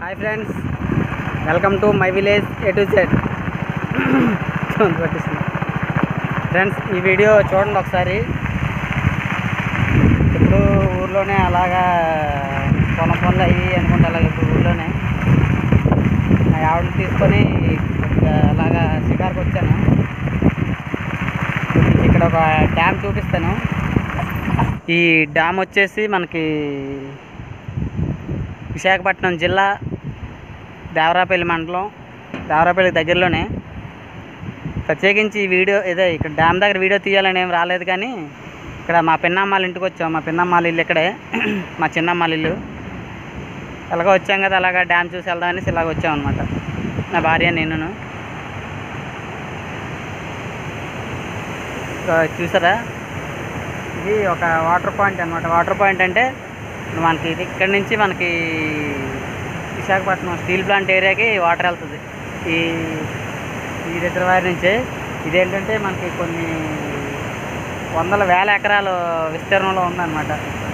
Hi friends welcome to my village A to Z పట్టిస్తుంది friends ఈ video చూడండి ఒకసారి ఇప్పుడు ఊర్లోనే అలాగా పొలం పనులు అయ్యి అనుకుంటే అలాగే ఇప్పుడు ఊర్లోనే మా ఆవిడని తీసుకొని కొద్దిగా అలాగా షికార్కి వచ్చాను ఇక్కడ ఒక డ్యామ్ చూపిస్తాను ఈ డ్యామ్ వచ్చేసి మనకి విశాఖపట్నం జిల్లా దేవరాపల్లి మండలం దేవరాపల్లి దగ్గరలోనే ప్రత్యేకించి ఈ వీడియో ఇదే ఇక్కడ డ్యామ్ దగ్గర వీడియో తీయాలని ఏం రాలేదు కానీ ఇక్కడ మా పిన్నమ్మాళ్ళ ఇంటికి వచ్చాం మా పిన్నమ్మాళ్ళ ఇల్లు ఇక్కడే మా చిన్నమ్మాళ్ళ ఇల్లు ఎలాగో వచ్చాం కదా అలాగా డ్యామ్ చూసి వెళ్దామనేసి ఇలాగ వచ్చాం అనమాట నా భార్య నేను చూసారా ఇది ఒక వాటర్ పాయింట్ అనమాట వాటర్ పాయింట్ అంటే మనకి ఇది ఇక్కడ నుంచి మనకి విశాఖపట్నం స్టీల్ ప్లాంట్ ఏరియాకి వాటర్ వెళ్తుంది ఈ ఈ రిజర్వాయర్ నుంచి ఇదేంటంటే మనకి కొన్ని వందల వేల ఎకరాలు విస్తీర్ణంలో ఉందన్నమాట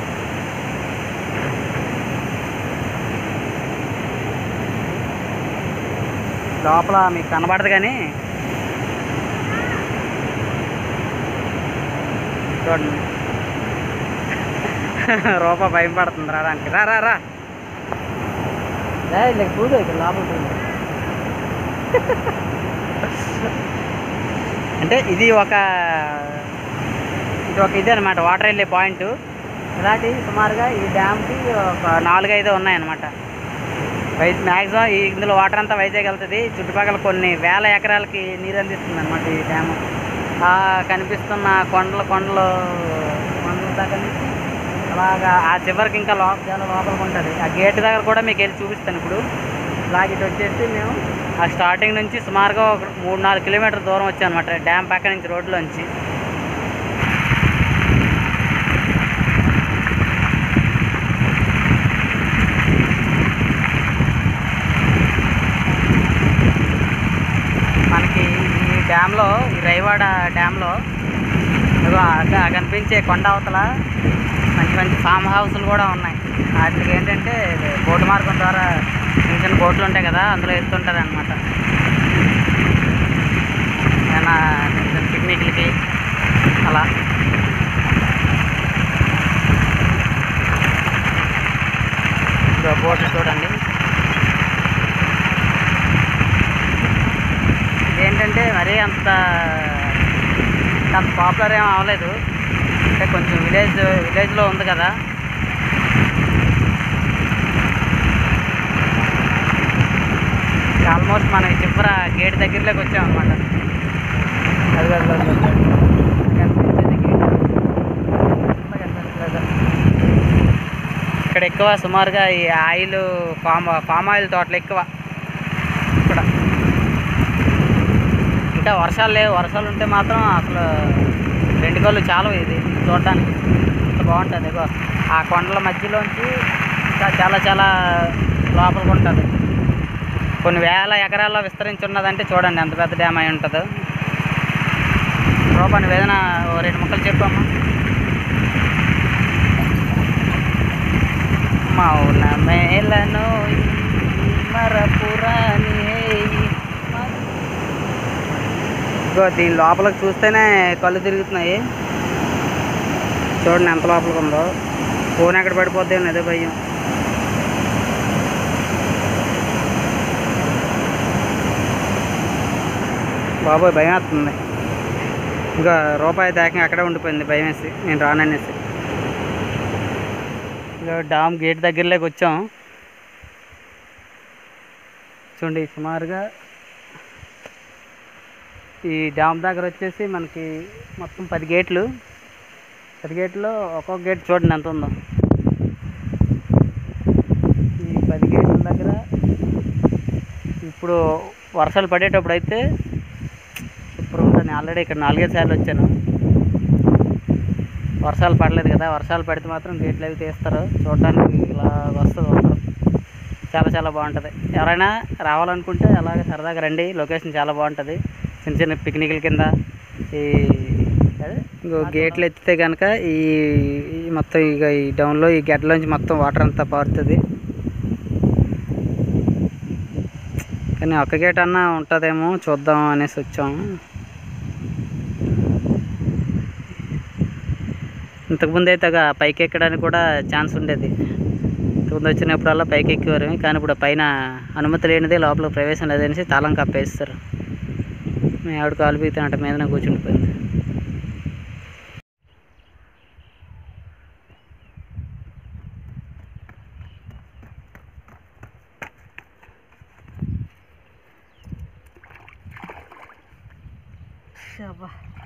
లోపల మీకు కనబడదు కానీ చూడండి రూపా భయం పడుతుంది రాడానికి రా రా రా ఇలా కూదు ఇక్కడ లోపల కూదు అంటే ఇది ఒక ఇది ఒక ఇది అనమాట వాటర్ వెళ్ళే పాయింట్ ఇలాంటి సుమారుగా ఈ డ్యామ్కి ఒక నాలుగైదు ఉన్నాయన్నమాట వై మ్యాక్సిమం ఈ ఇందులో వాటర్ అంతా వైజాగ్ వెళ్తుంది చుట్టుపక్కల కొన్ని వేల ఎకరాలకి నీరు అందిస్తుంది అనమాట ఈ డ్యాము ఆ కనిపిస్తున్న కొండలు కొండలు కొండల దగ్గర నుంచి అలాగా ఆ చివరికి ఇంకా లోపల చాలా లోపలికి ఉంటుంది ఆ గేట్ దగ్గర కూడా మీకు వెళ్ళి చూపిస్తాను ఇప్పుడు ఇలాగ ఇటు వచ్చేసి మేము ఆ స్టార్టింగ్ నుంచి సుమారుగా ఒక మూడు నాలుగు కిలోమీటర్ దూరం వచ్చాం అనమాట డ్యామ్ పక్క నుంచి రోడ్లోంచి మనకి ఈ డ్యామ్లో ఈ రైవాడ డ్యామ్లో ఇదిగో ఆ కనిపించే కొండ అవతల మంచి మంచి ఫామ్ హౌస్లు కూడా ఉన్నాయి వాటికి ఏంటంటే బోటు మార్గం ద్వారా చిన్న చిన్న బోట్లు ఉంటాయి కదా అందులో వెళ్తుంటారు అనమాట ఏమైనా చిన్న చిన్న పిక్నిక్లకి అలా ఇదిగో బోట్లు చూడండి ఏంటంటే మరీ అంత అంత పాపులర్ ఏం అవ్వలేదు అంటే కొంచెం విలేజ్ విలేజ్లో ఉంది కదా ఆల్మోస్ట్ మనం ఈ చివర గేట్ దగ్గరలోకి వచ్చాం అనమాట అది అది అది అది. కనిపించేది గేట్. కనిపించట్లేదు. ఇక్కడ ఎక్కువ సుమారుగా ఈ ఆయిల్ పామ్ పామ్ ఆయిల్ తోటలు ఎక్కువ ఇక్కడ ఇంకా వర్షాలు లేవు వర్షాలు ఉంటే మాత్రం అసలు రెండు కళ్ళు చాలు ఇది చూడడానికి అంత బాగుంటుంది ఇగో ఆ కొండల మధ్యలోంచి ఇంకా చాలా చాలా లోపలికి ఉంటుంది కొన్ని వేల ఎకరాల్లో విస్తరించి ఉన్నదంటే చూడండి ఎంత పెద్ద డ్యామ్ అయి ఉంటుందో రూపాయలు ఏదైనా ఓ రెండు ముక్కలు చెప్పమ్మా మౌన మేలను మరపురాని ఇగో దీని లోపలికి చూస్తేనే కళ్ళు తిరుగుతున్నాయి చూడండి ఎంత లోపలికి ఉందో ఫోన్ ఎక్కడ పడిపోద్ది అని అదే భయం బాబోయ్ భయం వస్తుంది ఇంకా రూపాయి దాకా అక్కడే ఉండిపోయింది భయం వేసి నేను రాననేసి ఇక డామ్ గేట్ దగ్గరలోకి వచ్చాం చూడండి సుమారుగా ఈ డ్యామ్ దగ్గర వచ్చేసి మనకి మొత్తం పది గేట్లు పది గేట్లో ఒక్కొక్క గేట్ చూడండి ఎంత ఉందో ఈ పది గేట్ల దగ్గర ఇప్పుడు వర్షాలు పడేటప్పుడు అయితే సూపర్ ఉంటుంది ఆల్రెడీ ఇక్కడ నాలుగైదు సార్లు వచ్చాను వర్షాలు పడలేదు కదా వర్షాలు పడితే మాత్రం గేట్లు అవి తీస్తారు చూడడానికి ఇలా వస్తుంది అందరం చాలా చాలా బాగుంటుంది ఎవరైనా రావాలనుకుంటే అలాగే సరదాగా రండి లొకేషన్ చాలా బాగుంటుంది చిన్న చిన్న పిక్నిక్ల కింద ఈ అదే ఇంకో గేట్లు ఎత్తితే కనుక ఈ ఈ మొత్తం ఇక ఈ డౌన్లో ఈ గడ్డలోంచి మొత్తం వాటర్ అంతా పారుతుంది కానీ ఒక్క గేట్ అన్నా ఉంటుందేమో చూద్దాం అనేసి వచ్చాము ఇంతకుముందు అయితే ఇక పైకి ఎక్కడానికి కూడా ఛాన్స్ ఉండేది ఇంతకుముందు వచ్చినప్పుడల్లా పైకి ఎక్కేవారు కానీ ఇప్పుడు పైన అనుమతి లేనిదే లోపల ప్రవేశం లేదనేసి తాళం కప్పేస్తారు మేము ఆవిడ కాలు పీకితే మీదనే కూర్చుండిపోయింది అబ్బా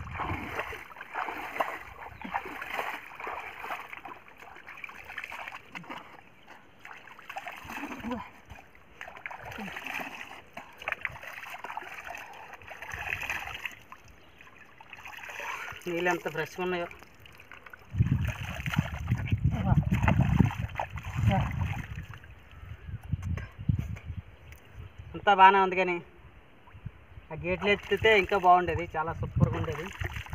నీళ్ళు ఎంత ఫ్రెష్గా ఉన్నాయో అంతా బాగానే ఉంది కానీ ఆ గేట్లు ఎత్తితే ఇంకా బాగుండేది చాలా సూపర్గా ఉండేది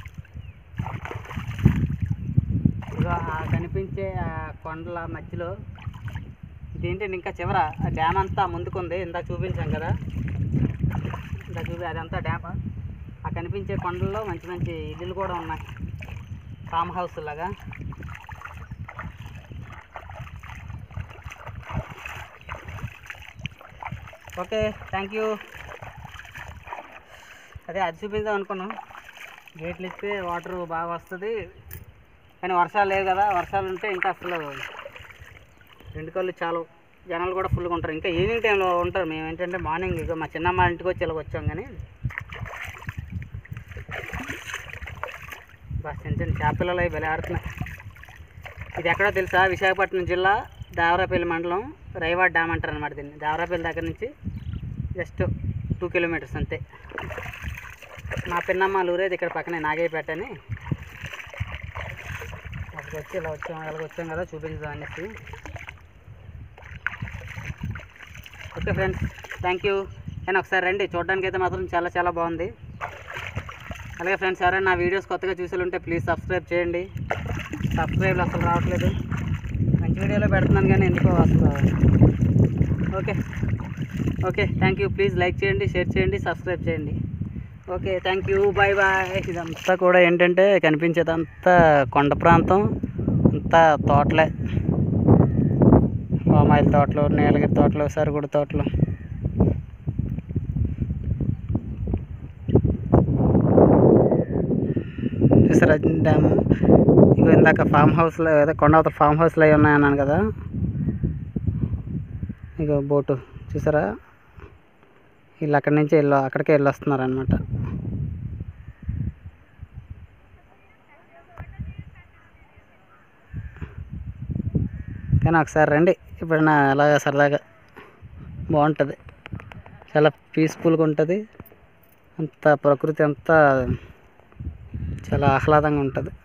ఇదిగో ఆ కనిపించే ఆ కొండల మధ్యలో ఇదేంటి ఇంకా చివర ఆ డ్యామ్ అంతా ముందుకుంది ఇందాక చూపించాం కదా ఇందాక చూపి అదంతా డ్యామ్ ఆ కనిపించే కొండల్లో మంచి మంచి ఇల్లులు కూడా ఉన్నాయి ఫామ్ హౌస్ లాగా ఓకే థ్యాంక్ యూ అదే అది చూపిద్దాం అనుకున్నాం గేట్లు ఇస్తే వాటర్ బాగా వస్తుంది కానీ వర్షాలు లేవు కదా వర్షాలు ఉంటే ఇంకా అసలు రెండు కళ్ళు చాలు జనాలు కూడా ఫుల్గా ఉంటారు ఇంకా ఈవినింగ్ టైంలో ఉంటారు మేము ఏంటంటే మార్నింగ్ ఇక మా చిన్నమ్మ ఇంటికి వచ్చి ఇలా వచ్చాం కానీ బస్ చిన్న చిన్న చేపలు అవి భలే ఆడుతున్నాయి ఇది ఎక్కడో తెలుసా విశాఖపట్నం జిల్లా దేవరాపల్లి మండలం రైవాడ్ డ్యామ్ అంటారు అనమాట దీన్ని దేవరాపల్లి దగ్గర నుంచి జస్ట్ టూ కిలోమీటర్స్ అంతే మా పిన్నమ్మ ఊరేది ఇక్కడ పక్కనే నాగయ్యపేట అని అక్కడికి వచ్చి ఇలా వచ్చాం ఇలా వచ్చాం కదా చూపించదాం అనేసి ఓకే ఫ్రెండ్స్ థ్యాంక్ యూ కానీ ఒకసారి రండి చూడడానికి అయితే మాత్రం చాలా చాలా బాగుంది అలాగే ఫ్రెండ్స్ ఎవరైనా నా వీడియోస్ కొత్తగా చూసి ఉంటే ప్లీజ్ సబ్స్క్రైబ్ చేయండి సబ్స్క్రైబ్లు అసలు రావట్లేదు మంచి వీడియోలో పెడుతున్నాను కానీ ఎందుకో అసలు okay okay thank you please like చేయండి షేర్ చేయండి సబ్స్క్రైబ్ చేయండి okay thank you bye bye ఇదంతా కూడా ఏంటంటే కనిపించేదంతా కొండ ప్రాంతం అంతా తోటలే పామాయిల తోటలు నీలగిరి తోటలు సరుగుడు తోటలు చూసారా డ్యామ్ ఇగో ఇందాక ఫామ్ హౌస్లో అదే కొండవత ఫామ్ హౌస్లో అవి ఉన్నాయన్నాను కదా ఇగో బోటు చూసారా వీళ్ళు అక్కడి నుంచి వెళ్ళి అక్కడికే వెళ్ళి వస్తున్నారు అనమాట కానీ ఒకసారి రండి ఎప్పుడైనా అలాగా సరదాగా బాగుంటుంది చాలా పీస్ఫుల్గా ఉంటుంది అంత ప్రకృతి అంతా చాలా ఆహ్లాదంగా ఉంటుంది